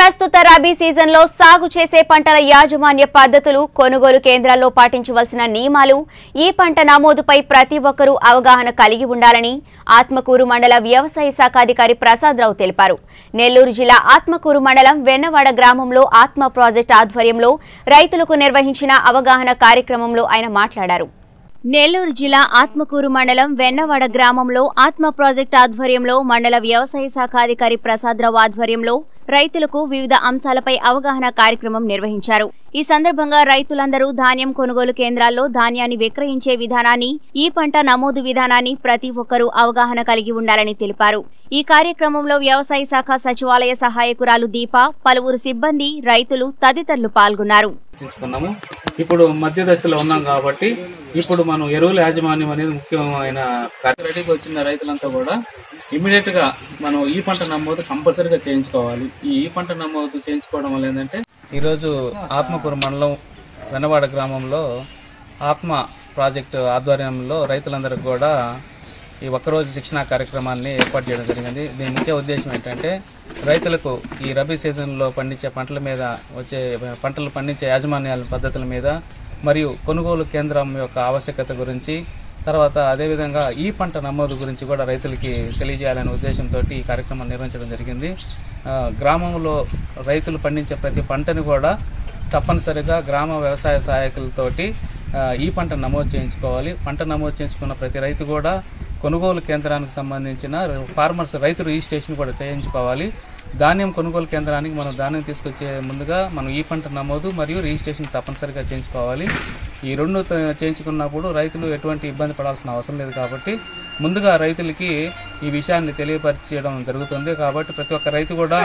ప్రస్తుత రబీ సీజన్లో సాగు చేసే పంటల యాజమాన్య పద్ధతులు కొనుగోలు కేంద్రాల్లో పాటించవలసిన నియమాలు ఈ పంట నమోదుపై ప్రతి ఒక్కరూ అవగాహన కలిగి ఉండాలని ఆత్మకూరు మండల వ్యవసాయ శాఖ అధికారి ప్రసాదరావు తెలిపారు నెల్లూరు జిల్లా ఆత్మకూరు మండలం వెన్నవాడ గ్రామంలో ఆత్మ ప్రాజెక్ట్ ఆధ్వర్యంలో రైతులకు నిర్వహించిన అవగాహన కార్యక్రమంలో ఆయన మాట్లాడారు నెల్లూరు జిల్లా ఆత్మకూరు మండలం వెన్నవాడ గ్రామంలో ఆత్మ ప్రాజెక్ట్ ఆధ్వర్యంలో మండల వ్యవసాయ శాఖ అధికారి ప్రసాదరావు ఆధ్వర్యంలో రైతులకు వివిధ అంశాలపై అవగాహన కార్యక్రమం నిర్వహించారు ఈ సందర్భంగా రైతులందరూ ధాన్యం కొనుగోలు కేంద్రాల్లో ధాన్యాన్ని విక్రయించే విధానాన్ని ఈ పంట నమోదు విధానాన్ని ప్రతి ఒక్కరూ అవగాహన కలిగి ఉండాలని తెలిపారు ఈ కార్యక్రమంలో వ్యవసాయ శాఖ సచివాలయ సహాయకురాలు దీప పలువురు సిబ్బంది రైతులు తదితరులు పాల్గొన్నారు చర్చించుకున్నాము ఇప్పుడు మధ్య దశలో ఉన్నాం కాబట్టి ఇప్పుడు మనం ఎరువుల యాజమాన్యం అనేది ముఖ్యమైన కార్య- రెడీకి వచ్చిన రైతులంతా కూడా ఇమీడియట్ గా మనం ఈ పంట నమోదు కంపల్సరీగా చేయించుకోవాలి ఈ ఈ పంట నమోదు చేయించుకోవడం వల్ల ఏంటంటే ఈరోజు ఆత్మకూరు మండలం వెనవాడ గ్రామంలో ఆత్మ ప్రాజెక్టు ఆధ్వర్యంలో రైతులందరికీ కూడా ఈ ఒక్కరోజు శిక్షణా కార్యక్రమాన్ని ఏర్పాటు చేయడం జరిగింది దీని ముఖ్య ఉద్దేశం ఏంటంటే రైతులకు ఈ రబీ సీజన్లో పండించే పంటల మీద వచ్చే పంటలు పండించే యాజమాన్యాల పద్ధతుల మీద మరియు కొనుగోలు కేంద్రం యొక్క ఆవశ్యకత గురించి తర్వాత అదేవిధంగా ఈ పంట నమోదు గురించి కూడా రైతులకి తెలియజేయాలనే ఉద్దేశంతో ఈ కార్యక్రమం నిర్వహించడం జరిగింది ఆ, గ్రామంలో రైతులు పండించే ప్రతి పంటని కూడా తప్పనిసరిగా గ్రామ వ్యవసాయ సహాయకులతోటి ఆ, ఈ పంట నమోదు చేయించుకోవాలి పంట నమోదు చేయించుకున్న ప్రతి రైతు కూడా కొనుగోలు కేంద్రానికి సంబంధించిన ఫార్మర్స్ రైతు రిజిస్ట్రేషన్ కూడా చేయించుకోవాలి ధాన్యం కొనుగోలు కేంద్రానికి మనం ధాన్యం తీసుకొచ్చే ముందుగా మనం ఈ పంట నమోదు మరియు రిజిస్ట్రేషన్ తప్పనిసరిగా చేయించుకోవాలి ఈ రెండు త- చేయించుకున్నప్పుడు రైతులు ఎటువంటి ఇబ్బంది పడాల్సిన అవసరం లేదు కాబట్టి ముందుగా రైతులకి ఈ విషయాన్ని తెలియపరచడం జరుగుతుంది కాబట్టి ప్రతి ఒక్క రైతు కూడా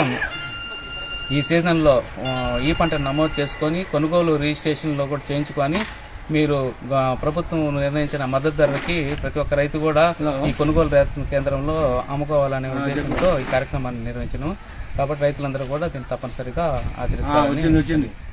ఈ సీజన్లో ఆ, ఈ పంట నమోదు చేసుకొని కొనుగోలు రిజిస్ట్రేషన్లో కూడా చేయించుకొని మీరు ఆ, ప్రభుత్వం నిర్ణయించిన మద్దతు ధరలకి ప్రతి ఒక్క రైతు కూడా ఈ కొనుగోలు రైతు కేంద్రంలో అమ్ముకోవాలనే ఉద్దేశంతో ఈ కార్యక్రమాన్ని నిర్వహించను కాబట్టి రైతులందరూ కూడా దీన్ని తప్పనిసరిగా ఆచరిస్తారని